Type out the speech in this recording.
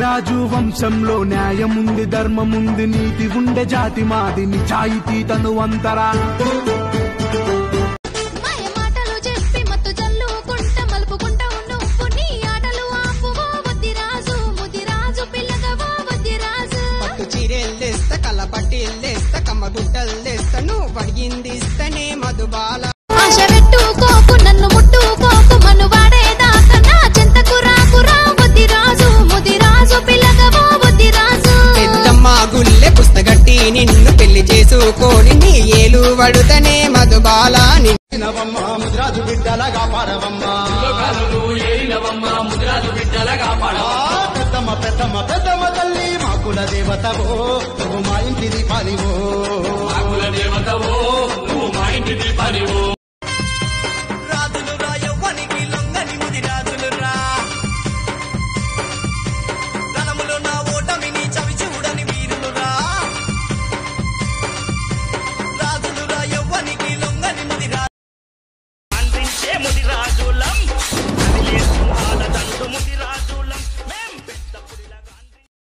ముదిరాజు వంశంలో న్యాయముంది ధర్మముంది నీతి ఉండే జాతి మాది నిజాయితీ తను అంతరా మాయ మాటలు చెప్పి మత్తు జల్లుకుంట మలుపుకుంట నువ్వు నీ ఆటలు ఆపువో వద్దిరాజు ముదిరాజు పిల్లగవో వద్దిరాజు పట్టు చీరెల్లేస్తా కళ్ళ పట్టిల్లేస్తా కమ్మ గుడ్డల్లేస్తా నువ్వు అడిగింది ఇస్తనే మధుబాల ఆశ పెట్టుకోకు నన్ను ముట్టుకోకు మను వాడేదాకా నా చింతకు రాకురా వద్దిరాజు ముదిరాజు పిల్లగవో వద్దిరాజు పెద్దమ్మ గుల్లె పుస్తగట్టి నిన్ను పెళ్లి చేసుకోని నీ ఏలు వడుతనే మధుబాల నిన్ను ముద్రాజు బిడ్డలగా పాడవమ్మా పెద్దమ్మ పెద్దమ్మ పెద్దమ్మ తల్లి మా కుల దేవతవో నువ్వు మా ఇంటిది పనివో రాజులు రా యవ్వనికి లొంగని ముది రాజులు రా రణములో నా ఓటమిని చవి చూడని వీరులు రా రాజులు రా యవ్వనికి లొంగని ముది రా అందించే ముదిరాజులం కదిలే సింహాల దండు ముదిరాజులం